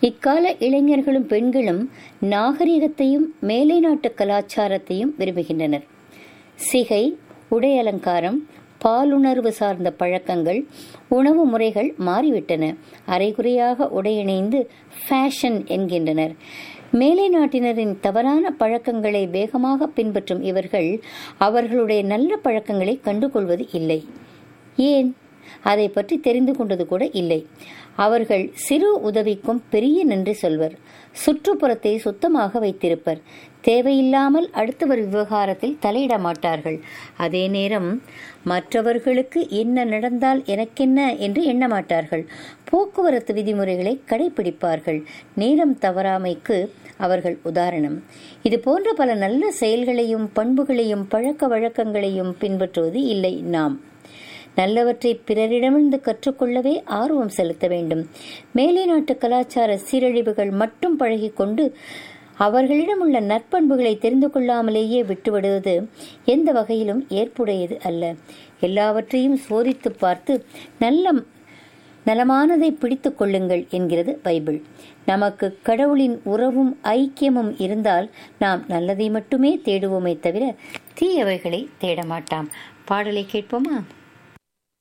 இக்கால இளைஞர்களும் பெண்களும் நாகரிகத்தையும் மேலை நாட்டு கலாச்சாரத்தையும் விரும்புகின்றனர் சிகை உடை அலங்காரம் பாலுணர்வு சார்ந்த பழக்கங்கள் உணவு முறைகள் மாறிவிட்டன அரைகுறையாக உடையணிந்து ஃபேஷன் என்கின்றனர் மேலை நாட்டினரின் தவறான பழக்கங்களை வேகமாக பின்பற்றும் இவர்கள் அவர்களுடைய நல்ல பழக்கங்களை கண்டுகொள்வது இல்லை ஏன் அதை பற்றி தெரிந்து கொண்டது கூட இல்லை அவர்கள் சிறு உதவிக்கும் பெரிய நன்றி சொல்வர் சுற்றுப்புறத்தை சுத்தமாக வைத்திருப்பர் தேவையில்லாமல் அடுத்தவர் விவகாரத்தில் தலையிட மாட்டார்கள் அதே நேரம் மற்றவர்களுக்கு என்ன நடந்தால் எனக்கென்ன என்று எண்ண மாட்டார்கள் போக்குவரத்து விதிமுறைகளை கடைபிடிப்பார்கள் நேரம் தவறாமைக்கு அவர்கள் உதாரணம் இது போன்ற பல நல்ல செயல்களையும் பண்புகளையும் பழக்க வழக்கங்களையும் பின்பற்றுவது இல்லை நாம் நல்லவற்றை பிறரிடமிருந்து கற்றுக்கொள்ளவே ஆர்வம் செலுத்த வேண்டும் மேலை நாட்டு கலாச்சார சீரழிவுகள் மட்டும் பழகிக்கொண்டு அவர்களிடம் உள்ள நற்பண்புகளை தெரிந்து கொள்ளாமலேயே விட்டுவிடுவது எந்த வகையிலும் ஏற்புடையது அல்ல எல்லாவற்றையும் சோதித்து பார்த்து நல்ல நலமானதை பிடித்துக் கொள்ளுங்கள் என்கிறது பைபிள் நமக்கு கடவுளின் உறவும் ஐக்கியமும் இருந்தால் நாம் நல்லதை மட்டுமே தேடுவோமே தவிர தீயவைகளை தேட மாட்டாம் பாடலை கேட்போமா